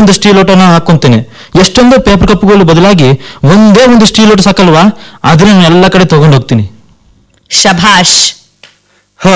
ಒಂದು ಸ್ಟೀಲ್ ಲೋಟನ ಹಾಕೊಂತೇನೆ ಎಷ್ಟೊಂದು ಪೇಪರ್ ಕಪ್ಗಳು ಬದಲಾಗಿ ಒಂದೇ ಒಂದು ಸ್ಟೀಲ್ ಲೋಟ ಸಾಕಲ್ವಾ ಅದನ್ನ ನಾನು ಎಲ್ಲ ಕಡೆ ತಗೊಂಡು ಹೋಗ್ತೀನಿ ಶಭಾಷ್ ಹ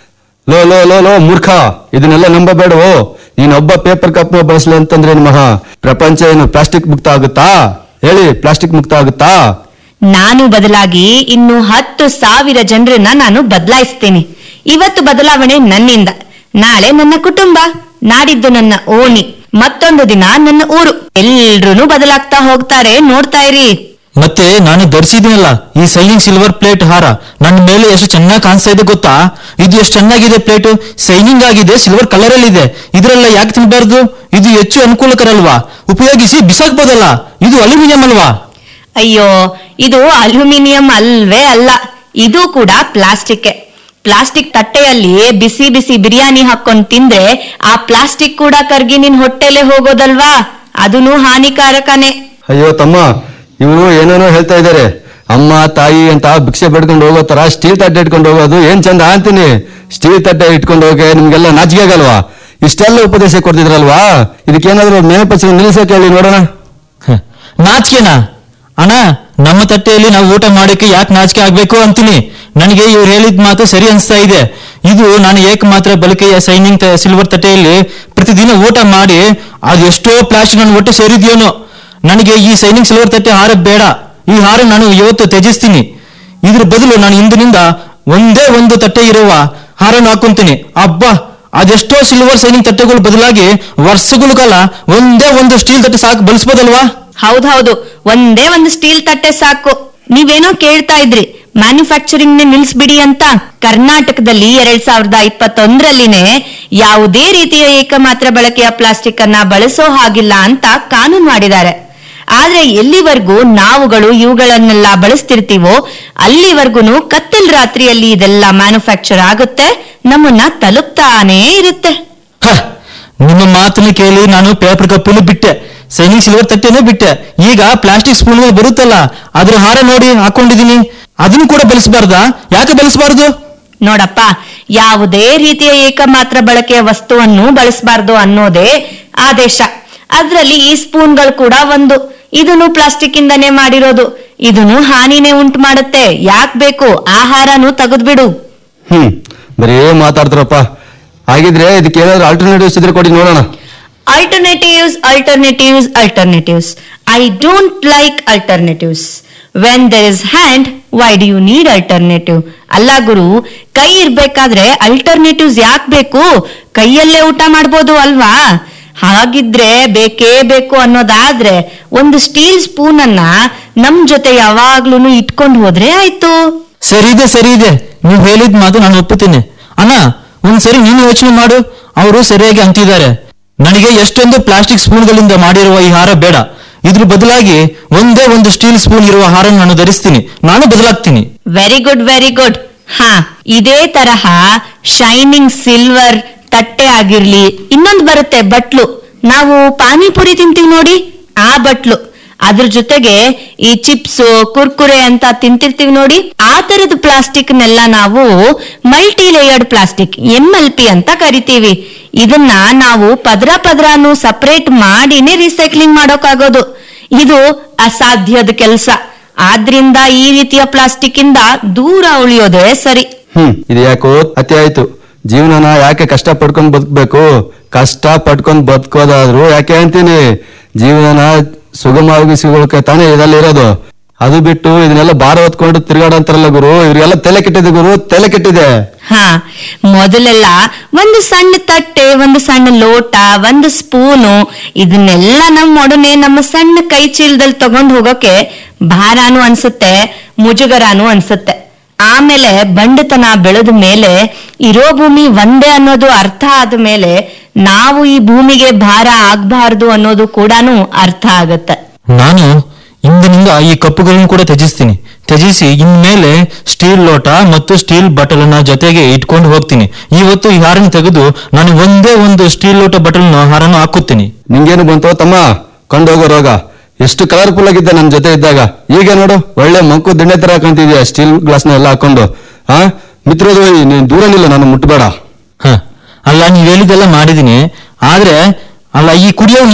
ಲೋ ಲೋ ಲೋ ಲೋ ಮೂರ್ಖ ಇದನ್ನೆಲ್ಲ ನಂಬಬೇಡವೋ ನೀನೊಬ್ಬ ಪೇಪರ್ ಕಪ್ ಬಳಸಲಿ ಅಂತಂದ್ರೆ ಏನು ಮಹಾ ಪ್ರಪಂಚ ಏನು ಪ್ಲಾಸ್ಟಿಕ್ ಮುಕ್ತ ಆಗುತ್ತಾ ಹೇಳಿ ಪ್ಲಾಸ್ಟಿಕ್ ಮುಕ್ತ ಆಗುತ್ತಾ ನಾನು ಬದಲಾಗಿ ಇನ್ನು ಹತ್ತು ಸಾವಿರ ಜನರನ್ನ ನಾನು ಬದಲಾಯಿಸ್ತೀನಿ ಇವತ್ತು ಬದಲಾವಣೆ ನನ್ನಿಂದ ನಾಳೆ ನನ್ನ ಕುಟುಂಬ ನಾಡಿದ್ದು ನನ್ನ ಓಣಿ ಮತ್ತೊಂದು ದಿನ ನನ್ನ ಊರು ಎಲ್ರೂ ಬದಲಾಗ್ತಾ ಹೋಗ್ತಾರೆ ನೋಡ್ತಾ ಇರಿ ಮತ್ತೆ ನಾನು ಧರಿಸಿದ್ದೀನಲ್ಲ ಈ ಸೈನಿಂಗ್ ಸಿಲ್ವರ್ ಪ್ಲೇಟ್ ಹಾರ ನನ್ನ ಮೇಲೆ ಎಷ್ಟು ಚೆನ್ನಾಗಿ ಕಾಣಿಸ್ತಾ ಇದೆ ಗೊತ್ತಾ ಇದು ಎಷ್ಟು ಚೆನ್ನಾಗಿದೆ ಪ್ಲೇಟ್ ಸೈನಿಂಗ್ ಆಗಿದೆ ಸಿಲ್ವರ್ ಕಲರ್ ಅಲ್ಲಿ ಇದೆ ಇದರೆಲ್ಲ ಯಾಕೆ ತಿನ್ಬಾರ್ದು ಇದು ಹೆಚ್ಚು ಅನುಕೂಲಕರ ಅಲ್ವಾ ಉಪಯೋಗಿಸಿ ಬಿಸಾಕ್ಬೋದಲ್ಲ ಇದು ಅಲ್ಯೂಮಿನಿಯಂ ಅಲ್ವಾ ಅಯ್ಯೋ ಇದು ಅಲ್ಯೂಮಿನಿಯಂ ಅಲ್ವೇ ಅಲ್ಲ ಇದು ಕೂಡ ಪ್ಲಾಸ್ಟಿಕ್ ಪ್ಲಾಸ್ಟಿಕ್ ತಟ್ಟೆಯಲ್ಲಿ ಬಿಸಿ ಬಿಸಿ ಬಿರಿಯಾನಿ ಹಾಕೊಂಡ್ ತಿಂದ್ರೆ ಆ ಪ್ಲಾಸ್ಟಿಕ್ ಕೂಡ ಕರ್ಗಿ ನಿನ್ ಹೊಟ್ಟೆಲೆ ಹೋಗೋದಲ್ವಾ ಅದೂ ಹಾನಿಕಾರಕನೇ ಅಯ್ಯೋ ತಮ್ಮ ಇವರು ಏನೇನೋ ಹೇಳ್ತಾ ಇದ್ದಾರೆ ಅಮ್ಮ ತಾಯಿ ಅಂತ ಭಿಕ್ಷೆ ಬೇಡ್ಕೊಂಡು ಹೋಗೋ ತರ ಸ್ಟೀಲ್ ತಟ್ಟೆ ಇಟ್ಕೊಂಡು ಹೋಗೋದು ಏನ್ ಚಂದ ಅಂತೀನಿ ಸ್ಟೀಲ್ ತಟ್ಟೆ ಇಟ್ಕೊಂಡು ಹೋಗಿ ನಿಮ್ಗೆಲ್ಲ ನಾಚಿಕೆ ಆಗಲ್ವಾ ಇಷ್ಟೆಲ್ಲ ಉಪದೇಶ ಕೊಡ್ತಿದ್ರಲ್ವಾ ಇದಕ್ಕೇನಾದ್ರೂ ಮೇಲ್ಪಚ್ಚ ನಿಲ್ಸಕ್ಕೆ ಹೇಳಿ ನೋಡೋಣ ಹ, ನಾಚಿಕೆನಾ ಅಣ್ಣ ನಮ್ಮ ತಟ್ಟೆಯಲ್ಲಿ ನಾವು ಊಟ ಮಾಡೋಕೆ ಯಾಕೆ ನಾಚಿಕೆ ಆಗ್ಬೇಕು ಅಂತೀನಿ ನನಗೆ ಇವ್ರು ಹೇಳಿದ ಮಾತು ಸರಿ ಅನಿಸ್ತಾ ಇದೆ ಇದು ನಾನು ಏಕಮಾತ್ರ ಬಳಕೆಯ ಸೈನಿಂಗ್ ಸಿಲ್ವರ್ ತಟ್ಟೆಯಲ್ಲಿ ಪ್ರತಿದಿನ ಊಟ ಮಾಡಿ ಅದು ಎಷ್ಟೋ ಪ್ಲಾಸ್ಟಿಕ್ ನನ್ನ ಹೊಟ್ಟೆ ಸೇರಿದ್ಯೋನೋ ನನಗೆ ಈ ಸೈನಿಂಗ್ ಸಿಲ್ವರ್ ತಟ್ಟೆ ಹಾರ ಬೇಡ ಈ ಹಾರ ನಾನು ಇವತ್ತು ತ್ಯಜಿಸ್ತೀನಿ ಇದ್ರ ಬದಲು ನಾನು ಇಂದಿನಿಂದ ಒಂದೇ ಒಂದು ತಟ್ಟೆ ಇರುವ ಹಾರನ್ನು ಹಾಕೊಂತೀನಿ ಅಬ್ಬಾ ಅದೆಷ್ಟೋ ಸಿಲ್ವರ್ ಸೈನಿಂಗ್ ತಟ್ಟೆಗಳು ಬದಲಾಗಿ ವರ್ಷಗಳ ಕಾಲ ಒಂದೇ ಒಂದು ಸ್ಟೀಲ್ ತಟ್ಟೆ ಸಾಕು ಬಳಸ್ಬೋದಲ್ವಾ ಹೌದೌದು ಒಂದೇ ಒಂದು ಸ್ಟೀಲ್ ತಟ್ಟೆ ಸಾಕು ನೀವೇನೋ ಕೇಳ್ತಾ ಇದ್ರಿ ಮ್ಯಾನುಫ್ಯಾಕ್ಚರಿಂಗ್ ನಿಲ್ಸ್ಬಿಡಿ ಅಂತ ಕರ್ನಾಟಕದಲ್ಲಿ ಎರಡ್ ಸಾವಿರದ ಇಪ್ಪತ್ತೊಂದರಲ್ಲಿನೇ ಯಾವುದೇ ರೀತಿಯ ಏಕಮಾತ್ರ ಬಳಕೆಯ ಪ್ಲಾಸ್ಟಿಕ್ ಅನ್ನ ಬಳಸೋ ಹಾಗಿಲ್ಲ ಅಂತ ಕಾನೂನು ಮಾಡಿದ್ದಾರೆ ಆದ್ರೆ ಎಲ್ಲಿವರೆಗೂ ನಾವುಗಳು ಇವುಗಳನ್ನೆಲ್ಲ ಬಳಸ್ತಿರ್ತೀವೋ ಅಲ್ಲಿವರೆಗೂ ಕತ್ತಲ್ ರಾತ್ರಿಯಲ್ಲಿ ಇದೆಲ್ಲ ಮ್ಯಾನುಫ್ಯಾಕ್ಚರ್ ಆಗುತ್ತೆ ನಮ್ಮನ್ನ ತಲುಪ್ತಾನೇ ಇರುತ್ತೆ ಹ, ನಿಮ್ಮ ಮಾತನ್ನು ಕೇಳಿ ನಾನು ಪೇಪರ್ ಕಪ್ಪನ್ನು ಬಿಟ್ಟೆ ಸೈನಿಂಗ್ ಸಿಲ್ವರ್ ತಟ್ಟೆನೂ ಬಿಟ್ಟೆ ಈಗ ಪ್ಲಾಸ್ಟಿಕ್ ಸ್ಪೂನ್ಗಳು ಬರುತ್ತಲ್ಲ ಅದ್ರ ಹಾರ ನೋಡಿ ಹಾಕೊಂಡಿದೀನಿ ಅದನ್ನು ಕೂಡ ಬಳಸಬಾರ್ದಾ ಯಾಕೆ ಬಳಸಬಾರ್ದು ನೋಡಪ್ಪ ಯಾವುದೇ ರೀತಿಯ ಏಕಮಾತ್ರ ಬಳಕೆಯ ವಸ್ತುವನ್ನು ಬಳಸಬಾರ್ದು ಅನ್ನೋದೇ ಆದೇಶ ಅದ್ರಲ್ಲಿ ಈ ಸ್ಪೂನ್ಗಳು ಕೂಡ ಒಂದು ಇದನ್ನು ಪ್ಲಾಸ್ಟಿಕ್ ಇಂದನೇ ಮಾಡಿರೋದು ಇದನ್ನು ಹಾನಿನೇ ಉಂಟು ಮಾಡುತ್ತೆ ಯಾಕ್ ಬೇಕು ಆಹಾರನು ತೆಗೆದ್ಬಿಡು ಹ್ಮ್ ಬರೀ ಮಾತಾಡ್ತಾರಪ್ಪ ಹಾಗಿದ್ರೆ ಇದಕ್ಕೆ ಏನಾದ್ರು ಆಲ್ಟರ್ನೇಟಿವ್ಸ್ ಇದ್ರೆ ಕೊಡಿ ನೋಡೋಣ alternatives alternatives alternatives i don't like alternatives when there is hand why do you need alternative ಅಲ್ಲ ಗುರು ಕೈ ಇರ್ಬೇಕಾದ್ರೆ ಅಲ್ಟರ್ನೇಟಿವ್ಸ್ ಯಾಕೆ ಬೇಕು ಕೈಯಲ್ಲೇ ಊಟ ಮಾಡ್ಬೋದು ಅಲ್ವಾ ಹಾಗಿದ್ರೆ ಬೇಕೇ ಬೇಕು ಅನ್ನೋದಾದ್ರೆ ಒಂದು ಸ್ಟೀಲ್ ಸ್ಪೂನ್ ಅನ್ನ ನಮ್ ಜೊತೆ ಯಾವಾಗ್ಲೂ ಇಟ್ಕೊಂಡು ಹೋದ್ರೆ ಆಯ್ತು ಸರಿ ಇದೆ ಸರಿ ಇದೆ ನೀವು ಹೇಳಿದ ಮಾತು ನಾನು ಒಪ್ಪುತ್ತೇನೆ ಅಣ್ಣ ಒಂದ್ಸರಿ ನೀನು ಯೋಚನೆ ಮಾಡು ಅವರು ಸರಿಯಾಗಿ ಅಂತಿದ್ದಾರೆ ನನಗೆ ಎಷ್ಟೊಂದು ಪ್ಲಾಸ್ಟಿಕ್ ಸ್ಪೂನ್ಗಳಿಂದ ಮಾಡಿರುವ ಈ ಹಾರ ಬೇಡ ಇದ್ರ ಬದಲಾಗಿ ಒಂದೇ ಒಂದು ಸ್ಟೀಲ್ ಸ್ಪೂನ್ ಇರುವ ಹಾರ ನಾನು ಧರಿಸ್ತೀನಿ ನಾನು ಬದಲಾಗ್ತೀನಿ ವೆರಿ ಗುಡ್ ವೆರಿ ಗುಡ್ ಹಾ ಇದೇ ತರಹ ಶೈನಿಂಗ್ ಸಿಲ್ವರ್ ತಟ್ಟೆ ಆಗಿರ್ಲಿ ಇನ್ನೊಂದು ಬರುತ್ತೆ ಬಟ್ಲು ನಾವು ಪಾನಿಪುರಿ ತಿಂತೀವಿ ನೋಡಿ ಆ ಬಟ್ಲು ಅದ್ರ ಜೊತೆಗೆ ಈ ಚಿಪ್ಸ್ ಕುರ್ಕುರೆ ಅಂತ ತಿಂತಿರ್ತೀವಿ ನೋಡಿ ಆ ತರದ ಪ್ಲಾಸ್ಟಿಕ್ ನೆಲ್ಲ ನಾವು multi layered plastic M L P ಅಂತ ಕರಿತೀವಿ ಇದನ್ನ ನಾವು ಪದ್ರ ಪದ್ರಾನು ಸಪರೇಟ್ ಮಾಡಿನೇ ರೀಸೈಕ್ಲಿಂಗ್ ಮಾಡೋಕ್ಕಾಗೋದು ಇದು ಅಸಾಧ್ಯದ ಕೆಲಸ ಆದ್ರಿಂದ ಈ ರೀತಿಯ ಪ್ಲಾಸ್ಟಿಕ್ ಇಂದ ದೂರ ಉಳಿಯೋದೇ ಸರಿ ಹ್ಮ್ ಇದು ಯಾಕೋ ಅತಿ ಆಯ್ತು ಜೀವನನ ಯಾಕೆ ಕಷ್ಟ ಪಡ್ಕೊಂಡ್ ಬದುಕ್ಬೇಕು ಕಷ್ಟ ಪಡ್ಕೊಂಡ್ ಬದುಕೋದಾದ್ರು ಯಾಕೆ ಅಂತೀನಿ ಜೀವನನ ಸುಗಮವಾಗಿಸಿಕೊಳ್ಳಕ್ಕೆ ತಾನೇ ಇದೆಲ್ಲ ಇರೋದು ಅದು ಬಿಟ್ಟು ಇದನ್ನೆಲ್ಲ ಭಾರ ಹೊತ್ಕೊಂಡು ತಿರ್ಗಾಡಂತಾರಲ್ಲ ಗುರು ಇವ್ರಿಗೆಲ್ಲ ತಲೆ ಕೆಟ್ಟಿದೆ ಗುರು ತಲೆ ಕೆಟ್ಟಿದೆ ಹಾ ಮೊದಲೆಲ್ಲ ಒಂದು ಸಣ್ಣ ತಟ್ಟೆ ಒಂದು ಸಣ್ಣ ಲೋಟ ಒಂದು ಸ್ಪೂನು ಇದನ್ನೆಲ್ಲ ನಮ್ಮೊಡನೆ ನಮ್ಮ ಸಣ್ಣ ಕೈ ಚೀಲದಲ್ಲಿ ತಗೊಂಡ್ ಹೋಗೋಕೆ ಭಾರಾನು ಅನ್ಸುತ್ತೆ ಮುಜುಗರಾನು ಅನ್ಸುತ್ತೆ ಆಮೇಲೆ ಬಂಡತನ ಬೆಳೆದ ಮೇಲೆ ಇರೋ ಭೂಮಿ ಒಂದೇ ಅನ್ನೋದು ಅರ್ಥ ಆದ ಮೇಲೆ ನಾವು ಈ ಭೂಮಿಗೆ ಭಾರ ಆಗ್ಬಾರ್ದು ಅನ್ನೋದು ಕೂಡಾನು ಅರ್ಥ ಆಗತ್ತೆ ನಾನು ಇಂದಿನಿಂದ ಈ ಕಪ್ಪುಗಳನ್ನು ಕೂಡ ತ್ಯಜಿಸ್ತೀನಿ ತ್ಯಜಿಸಿ ಇನ್ಮೇಲೆ ಸ್ಟೀಲ್ ಲೋಟ ಮತ್ತು ಸ್ಟೀಲ್ ಬಟಲನ್ನ ಜೊತೆಗೆ ಇಟ್ಕೊಂಡು ಹೋಗ್ತೀನಿ ಇವತ್ತು ಈ ಹಾರನ್ನು ತೆಗೆದು ನಾನು ಒಂದೇ ಒಂದು ಸ್ಟೀಲ್ ಲೋಟ ಬಟಲ್ನ ಹಾರನ್ನು ಹಾಕುತ್ತೀನಿ ನಿಂಗೇನು ಬಂತು ತಮ್ಮ ಕೊಂಡೋಗೋ ರೋಗ ಎಷ್ಟು ಕಲರ್ಫುಲ್ ಆಗಿದ್ದೆ ನನ್ ಜೊತೆ ಇದ್ದಾಗ ಈಗ ನೋಡು ಒಳ್ಳೆ ಮಂಕು ದಿಣ್ಣೆ ತರ ಕಾಣ್ತಿದ್ಯಾ ಸ್ಟೀಲ್ ಗ್ಲಾಸ್ನ ಎಲ್ಲ ಹಾಕೊಂಡು ಹಾ ಮಿತ್ರದ್ರೋಹಿ ನೀನ್ ದೂರ ನಿಲ್ಲ ನಾನು ಮುಟ್ಬೇಡ ಹ ಅಲ್ಲ ನೀವ್ ಹೇಳಿದ್ದೆಲ್ಲ ಮಾಡಿದೀನಿ ಆದ್ರೆ ಅಲ್ಲ ಈ ಕುಡಿಯೋ